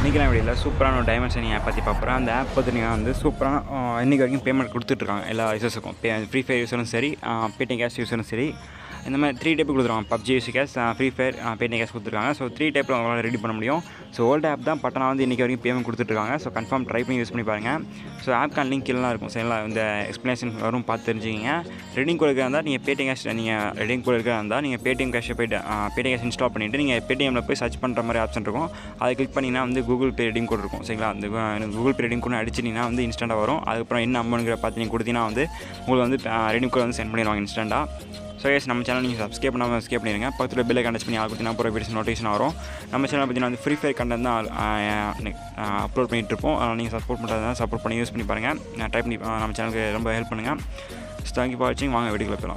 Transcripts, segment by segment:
இன்றைக்கி நான் வீடியோவில் சூப்பரான ஒரு டைமென்ஷன் ஆப் பற்றி பார்க்குறேன் அந்த ஆப் பார்த்தீங்கன்னா வந்து சூப்பராக இன்றைக்கி வரைக்கும் பேமெண்ட் கொடுத்துட்ருக்காங்க எல்லா யூசர்ஸுக்கும் பே ஃப்ரீ ஃபயர் யூஸரும் சரி பேடிஎம் கேஷ் யூஸரும் சரி இந்த மாதிரி த்ரீ டைப் கொடுத்துருவாங்க PUBG use cash free fire Paytm cash கொடுத்துருக்காங்க ஸோ த்ரீ டைப்பில் உங்களால் ரெடி பண்ண முடியும் ஸோ ஓல்டு ஆப் தான் பட்டனா வந்து இன்றைக்கி வரைக்கும் பேமெண்ட் கொடுத்துட்ருக்காங்க ஸோ கன்ஃபார்ம் ட்ரை பண்ணி யூஸ் பண்ணி பாருங்கள் ஸோ ஆப்கான் லிங்க் கீழே இருக்கும் சரிங்களா இந்த எக்ஸ்ப்ளனேஷன் வரும் பார்த்து தெரிஞ்சுக்கிங்க ரெடிங் கோட் இருக்கிறதா இருந்தால் நீங்கள் பேடிஎம் கேஷ் நீங்கள் ரெடிங் கோட் இருக்கிறதா இருந்தால் நீங்கள் பேடிஎம் கேஷை போய்ட்டு பேடிஎம் கேஷ் இன்ஸ்டால் பண்ணிவிட்டு நீங்கள் பேடிஎம்மில் போய் சர்ச் பண்ணுற மாதிரி ஆப்ஷன் இருக்கும் அதை கிளிக் பண்ணிங்கன்னா வந்து கூகுள் பே ரெடிங் கோட் இருக்கும் சரிங்களா அந்த கூகுள் பே ரெடிங் கோட் அடிச்சிட்டிங்கன்னா வந்து இன்ஸ்டண்ட்டாக வரும் அதுக்கப்புறம் என்ன அமௌண்ட்ங்கிற பார்த்து நீங்கள் கொடுத்தீங்கன்னா வந்து உங்களுக்கு வந்து ரெடிங் கோட் வந்து சென்ட் பண்ணிடுவாங்க இன்ஸ்டண்ட்டாக ஸோ எஸ் நம்ம சேனல் நீங்கள் சப்ஸ்கிரைப் பண்ணாமல் சப்ஸ்கிரைப் பண்ணிடுங்க பக்கத்தில் பில்லை கண்டக்ட் பண்ணி ஆகுது நான் போகிற வீடியோஸ் நோட்டிஃபிகேஷன் வரும் நம்ம சேனல் பார்த்தீங்கன்னா வந்து ஃப்ரீ ஃபயர் கண்டென்ட் தான் அப்லோட் பண்ணிட்டு இருப்போம் அதனால் நீங்கள் சப்போர்ட் பண்ணுறதா சப்போர்ட் பண்ணி யூஸ் பண்ணி பாருங்கள் நான் ட்ரை பண்ணி ஆ, நம்ம சேனலுக்கு ரொம்ப ஹெல்ப் பண்ணுங்கள் தேங்க்யூ ஃபார் வாட்சிங் வாங்க வீடியோக்குள்ள போகலாம்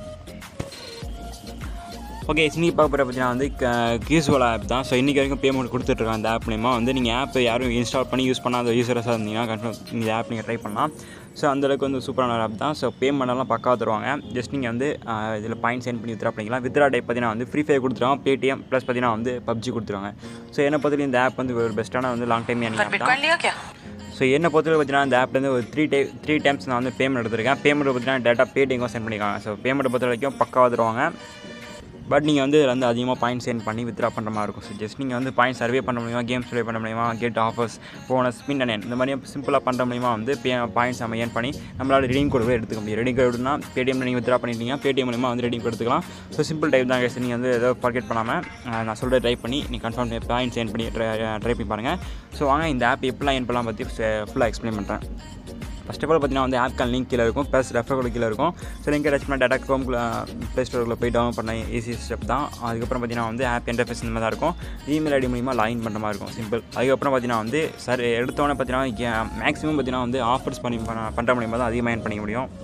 ஓகே இன்றைக்கி பார்க்க போகிற பார்த்தீங்கன்னா வந்து கியூஸ்வல் ஆப் தான் ஸோ இன்றைக்கி வரைக்கும் பேமெண்ட் கொடுத்துட்ருக்காங்க அந்த ஆப் மூலிமா வந்து நீங்கள் ஆப் யாரும் இன்ஸ்டால் பண்ணி யூஸ் பண்ணாத யூஸர்ஸாக இருந்தீங்கன்னா கன்ஃபார்ம் இந்த ஆப் நீங்கள் ட்ரை பண்ணலாம் ஸோ அந்தளவுக்கு வந்து சூப்பரான ஆப் தான் ஸோ பேமெண்ட் எல்லாம் பக்காவாக தருவாங்க ஜஸ்ட் நீங்கள் வந்து இதில் பாயிண்ட் சென்ட் பண்ணி வித்ரா பண்ணிக்கலாம் வித்ரா டைப் பார்த்தீங்கன்னா வந்து ஃப்ரீ ஃபயர் கொடுத்துருவாங்க பேடிஎம் ப்ளஸ் பார்த்தீங்கன்னா வந்து பப்ஜி கொடுத்துருவாங்க ஸோ என்னை பொறுத்தவரைக்கும் இந்த ஆப் வந்து ஒரு பெஸ்ட்டான வந்து லாங் டைம் पर எனக்கு बिटकॉइन लिया क्या ஸோ என்ன பொறுத்தவரை பார்த்தீங்கன்னா இந்த ஆப்லேருந்து ஒரு த்ரீ டை த்ரீ டைம்ஸ் நான் வந்து பேமெண்ட் எடுத்திருக்கேன் பேமெண்ட் பார்த்தீங்கன்னா டேட்டா பேடிஎங்கும் சென்ட் பண்ணியிருக்காங்க ஸோ பேமெண்ட் பொறுத்த வரைக்கும் பக்காவாக தருவாங்க பட் நீங்கள் வந்து இதில் வந்து அதிகமாக பாயிண்ட் சென்ட் பண்ணி வித்ரா பண்ணுற மாதிரி இருக்கும் ஸோ ஜஸ்ட் நீங்கள் வந்து பாயிண்ட் சர்வே பண்ண முடியுமா கேம்ஸ் ப்ளே பண்ண முடியுமா get offers bonus spin and இந்த மாதிரி சிம்பிளாக பண்ணுற முடியுமா வந்து பே பாயிண்ட்ஸ் நம்ம ஏன் பண்ணி நம்மளால் ரெடிங் கோட் கூட எடுத்துக்க முடியும் ரெடிங் கோட்னா பேடிஎம் நீங்கள் வித்ரா பண்ணிட்டீங்க பேடிஎம் மூலியமாக வந்து ரெடிங் கோட் எடுத்துக்கலாம் ஸோ சிம்பிள் டைப் தான் கேஸ் நீங்கள் வந்து ஏதோ ஃபர்கெட் பண்ணாமல் அஹ், நான் சொல்கிற ட்ரை பண்ணி நீ கன்ஃபார்ம் பாயிண்ட் சென்ட் பண்ணி ட்ரை ட்ரை பண்ணி பாருங்கள் ஸோ வாங்க இந்த ஆப் எப்படிலாம் ஏன் பண்ணலாம் பற்றி ஃபுல்லாக எக்ஸ்பிளைன் பண்ணுறேன் ஃபஸ்ட் ஆஃப் ஆல் பார்த்தீங்கன்னா வந்து ஆப்கான் லிங்க் கீழே இருக்கும் ப்ளஸ் ரெஃபர் கூட கீழே இருக்கும் ஸோ லிங்க் டச் பண்ண டேட்டா க்ரோம் ப்ளே ஸ்டோரில் போய் டவுன்லோட் பண்ண ஈஸி ஸ்டெப் தான் அதுக்கப்புறம் பார்த்தீங்கன்னா வந்து ஆப் இன்டர்ஃபேஸ் இந்த மாதிரி தான் இருக்கும் இமெயில் ஐடி மூலிமா லாகின் பண்ணுற மாதிரி இருக்கும் சிம்பிள் அதுக்கப்புறம் பார்த்தீங்கன்னா வந்து சார் எடுத்தோன்னே பார்த்தீங்கன்னா மேக்ஸிமம் பார்த்தீங்கன்னா வந்து ஆஃபர்ஸ் பண்ணி பண்ண- பண்ணுற மூலியமாக தான் அதிகமாக ஏர்ன் பண்ணிக்க முடியும்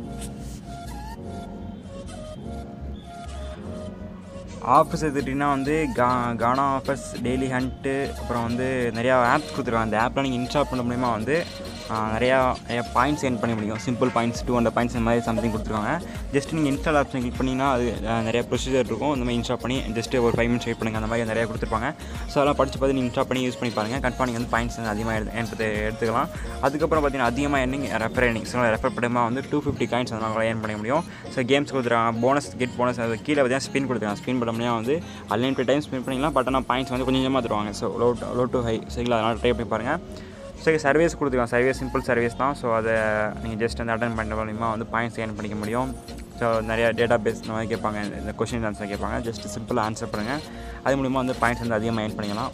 ஆஃபர்ஸ் எடுத்துட்டிங்கன்னா வந்து கா கானா ஆஃபர்ஸ் டெய்லி ஹண்ட்டு அப்புறம் வந்து நிறையா ஆப்ஸ் கொடுத்துருக்காங்க அந்த ஆப்லாம் நீங்கள் இன்ஸ்டால் பண்ண மூலிமா வந்து ஆ, நிறையா நிறையா பாயிண்ட்ஸ் ஏர்ன் பண்ண முடியும் simple points two hundred points இந்த மாதிரி சம்திங் கொடுத்துருக்காங்க ஜஸ்ட் நீங்கள் இன்ஸ்டால் ஆப்ஷன் கிளிக் பண்ணிங்கன்னா அது ஆ, நிறைய ப்ரொசீஜர் இருக்கும் இந்த மாதிரி இன்ஸ்டால் பண்ணி ஜஸ்ட் ஒரு ஃபைவ் மினிட்ஸ் வெயிட் பண்ணுங்கள் அந்த மாதிரி நிறையா கொடுத்துருப்பாங்க ஸோ அதெல்லாம் படித்து பார்த்து நீங்கள் இன்ஸ்டால் பண்ணி யூஸ் பண்ணி பாருங்கள் கன்ஃபார்ம் நீங்கள் வந்து பாயிண்ட்ஸ் வந்து அதிகமாக எடுத்து எடுத்து எடுத்துக்கலாம் அதுக்கப்புறம் பார்த்தீங்கன்னா அதிகமாக earning refer earning so refer பண்ணுமா வந்து டூ ஃபிஃப்டி காயின்ஸ் வந்து நம்மளால் ஏர்ன் பண்ண முடியும் ஸோ கேம்ஸ் கொடுத்துருக்காங்க போனஸ் கெட் போனஸ் அது கீழே பார்த்தீங்கன்னா ஸ்பின் கொடுத்துருக்காங்க ஸ்பின் பண்ண முடியாது வந்து அன்லிமிட்டட் டைம் ஸ்பின் பண்ணிக்கலாம் பட் ஆனால் பாயிண்ட்ஸ் வந்து கொஞ்சம் கொஞ்சமாக தருவாங்க so low low to high சரிங்களா அதனால் ட்ரை பண்ணி பாருங்கள் ஸோ சர்வீஸ் கொடுத்துருக்காங்க சர்வீஸ் சிம்பிள் சர்வீஸ் தான் ஸோ அதை நீங்கள் ஜஸ்ட் வந்து அட்டன் பண்ணுற மூலிமா வந்து பாயிண்ட்ஸ் ஏர்ன் பண்ணிக்க முடியும் ஸோ நிறைய டேட்டா பேஸ் இந்த மாதிரி கேட்பாங்க இந்த கொஷின் ஆன்சர் கேட்பாங்க ஜஸ்ட் சிம்பிளாக ஆன்சர் பண்ணுங்கள் அது மூலிமா வந்து பாயிண்ட்ஸ் வந்து அதிகமாக ஏர்ன் பண்ணிக்கலாம்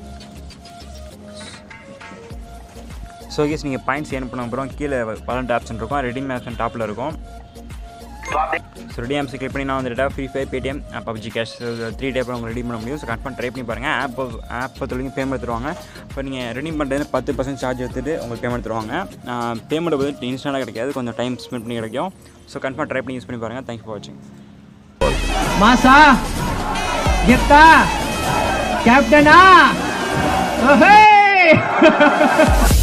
ஸோ கேஸ் நீங்கள் பாயிண்ட்ஸ் ஏர்ன் பண்ண அப்புறம் கீழே பலண்ட் ஆப்ஷன் இருக்கும் ரெடிம் ஆப்ஷன் டாப்பில் இருக்கும் ஸோ ரெடி ஆப்ஸ் கிளிக் பண்ணி நான் வந்துட்டா free fire Paytm PUBG cash three type உங்களுக்கு ரெடி பண்ண முடியும் ஸோ கன்ஃபார்ம் ட்ரை பண்ணி பாருங்கள் ஆப் ஆப் பொறுத்தவரைக்கும் பேமெண்ட் தருவாங்க இப்போ நீங்கள் ரெடி பண்ணுறது பத்து பர்சன்ட் சார்ஜ் எடுத்துகிட்டு உங்களுக்கு பேமெண்ட் தருவாங்க பேமெண்ட் வந்து இன்ஸ்டன்ட்டாக கிடைக்காது கொஞ்சம் டைம் ஸ்பெண்ட் பண்ணி கிடைக்கும் ஸோ கன்ஃபார்ம் ட்ரை பண்ணி யூஸ் பண்ணி பாருங்கள் தேங்க்ஸ் ஃபார் வாட்சிங் మాసా గెత్తా కెప్టెనా ఓహే